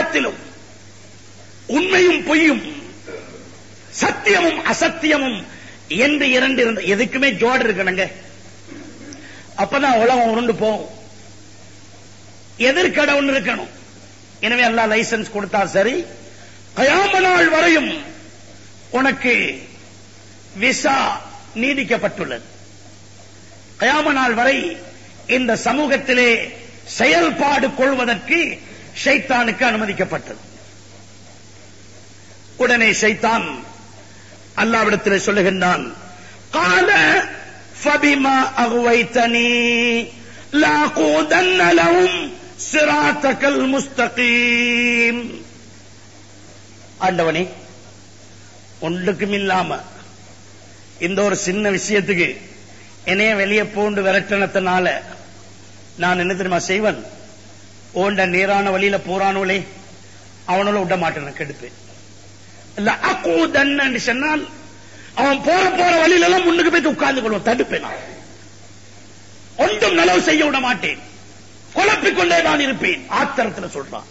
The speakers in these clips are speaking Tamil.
பாத்திலும் உண்மையும் பொய்யும் சத்தியமும் அசத்தியமும் என்று இரண்டு இருந்த எதுக்குமே ஜோடு இருக்கணுங்க அப்பதான் உலகம் உருண்டு போகும் எதிர்கடை ஒன்று இருக்கணும் எனவே எல்லாம் லைசன்ஸ் கொடுத்தா சரி கயாம நாள் வரையும் உனக்கு விசா நீடிக்கப்பட்டுள்ளது கயாம நாள் வரை இந்த சமூகத்திலே செயல்பாடு கொள்வதற்கு ஷைத்தானுக்கு அனுமதிக்கப்பட்டது உடனே ஷைத்தான் அல்லாவிடத்தில் சொல்லுகின்றான் கால ஃபபிமா அகுவைத்தனி லாகூதன்ன லஹும் சிராத்தகல் முஸ்தகீம் ஆண்டவனே ஒன்றுக்கும் இல்லாம இந்த ஒரு சின்ன விஷயத்துக்கு என்னைய வெளியே பூண்டு விரட்டனத்தினால நான் என்ன தெரியுமா செய்வன் ஓண்ட நேரான வழியில போறானோலே அவனோட விட மாட்டேன் கெடுப்பேன் இல்ல அக்கூதன்னு சொன்னால் அவன் போற போற வழியில எல்லாம் முன்னுக்கு போய் உட்கார்ந்து கொள்வோம் தடுப்பேன் நான் ஒன்றும் நலவு செய்ய விட மாட்டேன் குழப்பிக் கொண்டே நான் இருப்பேன் ஆத்திரத்தில் சொல்றான்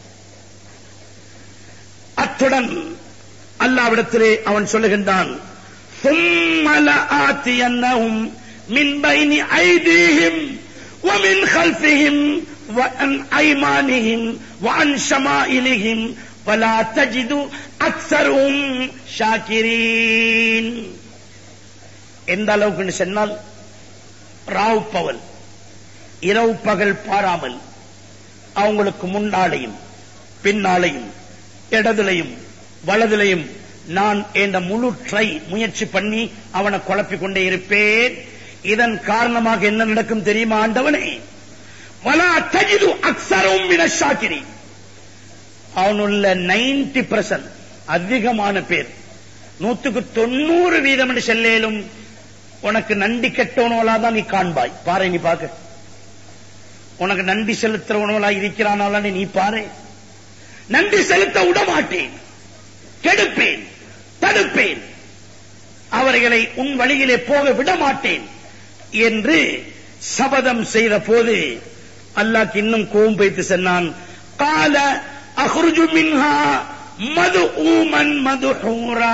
அத்துடன் அல்லாவிடத்திலே அவன் சொல்லுகின்றான் ثُمَّ لَآتِيَنَّهُمْ مِنْ بَيْنِ أَيْدِيهِمْ وَمِنْ خَلْفِهِمْ وَعَنْ أَيْمَانِهِمْ وَعَنْ شَمَائِلِهِمْ وَلَا تَجِدُ أَكْثَرُهُمْ شَاكِرِينَ எந்த அளவுக்கு சொன்னால் ராவ் பவல் இரவு பகல் பாராமல் அவங்களுக்கு முன்னாலையும் பின்னாலையும் இடதுலையும் வலதுலையும் நான் என்ற முழு ட்ரை முயற்சி பண்ணி அவனை குழப்பிக் கொண்டே இருப்பேன் இதன் காரணமாக என்ன நடக்கும் தெரியுமா ஆண்டவனே வலா தஜிது அக்ஸரும் மின ஷாக்கிரி அவனுள்ள நைன்டி பர்சன்ட் அதிகமான பேர் நூத்துக்கு தொண்ணூறு வீதம் என்று செல்லேலும் உனக்கு நன்றி கெட்டவனோலா தான் நீ காண்பாய் பாரு நீ பாக்க உனக்கு நன்றி செலுத்துறவனோலா இருக்கிறானாலா நீ பாரு நன்றி செலுத்த விட மாட்டேன் கெடுப்பேன் தடுப்பேன் அவர்களை உன் வழியிலே போக விட மாட்டேன் என்று சபதம் செய்த போது அல்லாஹ் இன்னும் கோபம் வைத்து சொன்னான் கால அஹ்ருஜு மின்ஹா மது ஊமன் மதுஹூரா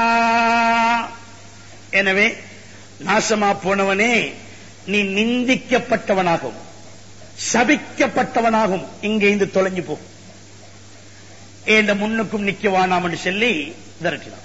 எனவே நாசமா போனவனே நீ நிந்திக்கப்பட்டவனாகும் சபிக்கப்பட்டவனாகும் இங்கே இருந்து தொலைஞ்சு போ இந்த முன்னுக்கும் நிக்க வேணாம் என்று சொல்லி விரட்டினான்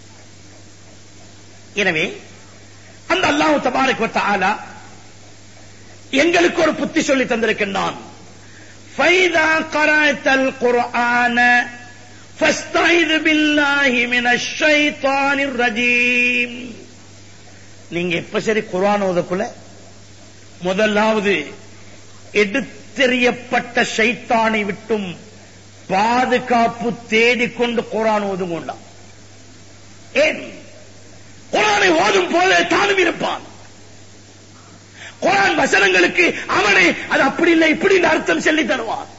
எனவே அந்த அல்லாஹ் தபாரக் வ தஆலா எங்களுக்கு ஒரு புத்தி சொல்லி தந்திருக்கின்றான் ஃபைதா கரஅத்தல் குர்ஆன ஃபஸ்தைது பில்லாஹி மினஷ் ஷைத்தானிர் ரஜீம் நீங்க எப்ப சரி குர்ஆன் ஓதக்குள்ள முதலாவது எடுத்தெறியப்பட்ட ஷைத்தானை விட்டும் பாதுகாப்பு தேடிக்கொண்டு குரான் ஓதும் கொண்டான் ஏன் குரானை ஓதும் போல தானும் இருப்பான் குரான் வசனங்களுக்கு அவனை அது அப்படி இல்லை இப்படி அர்த்தம் சொல்லி தருவான்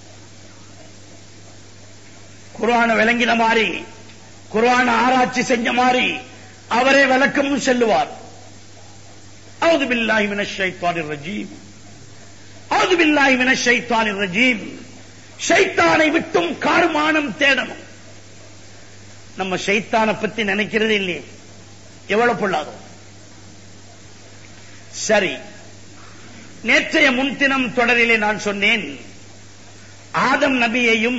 குரான விளங்கின மாதிரி குரான ஆராய்ச்சி செஞ்ச மாதிரி அவரே விளக்கமும் செல்லுவார் அவுது பில்லாஹி மினஷ் ஷைத்தானிர் ரஜீம் அவுது பில்லாஹி மினஷ் ஷைத்தானிர் ரஜீம் ஷைத்தானை விட்டும் கார்மானம் தேடணும் நம்ம ஷைத்தானை பத்தி நினைக்கிறது இல்லையே எவ்வளவு பொல்லாதோ சரி நேற்றைய முன்தினம் தொடரிலே நான் சொன்னேன் ஆதம் நபியையும்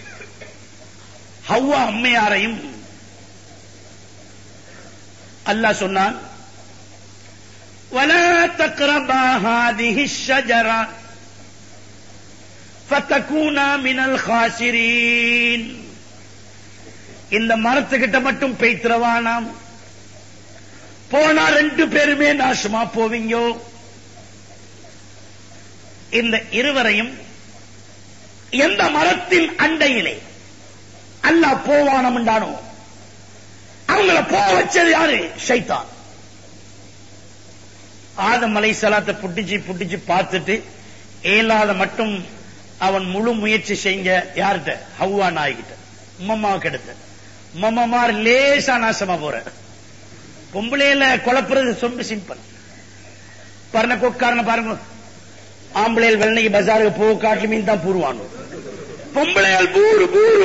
ஹவ்வா அம்மையாரையும் அல்லாஹ் சொன்னான் ولا تقربا هذه الشجره فتكونا من الخاسرين இந்த மரத்துக்கிட்ட மட்டும் பெய்த்திரவானாம் போனா ரெண்டு பேருமே நாசமா போவீங்கோ இந்த இருவரையும் எந்த மரத்தின் அண்டையிலே அல்லாஹ் போவானம் உண்டானோ அவங்கள போக வச்சது யாரு ஷைத்தான் ஆதம் மலை சலாத்தை புட்டிச்சு புட்டிச்சு பார்த்துட்டு ஏலாத மட்டும் அவன் முழு முயற்சி செஞ்ச யார்கிட்ட ஹவ்வா நாய்கிட்ட உம்மம்மாவுக்கு எடுத்த உம்மம்மார் லேசா நாசமா போற பொம்பளையில குழப்புறது ரொம்ப சிம்பிள் பரண கொக்காரன பாருங்க ஆம்பளையில் வெள்ளனைக்கு பஜாருக்கு போக காட்டு மீன் தான் பூருவானோ பொம்பளையால் பூரு பூரு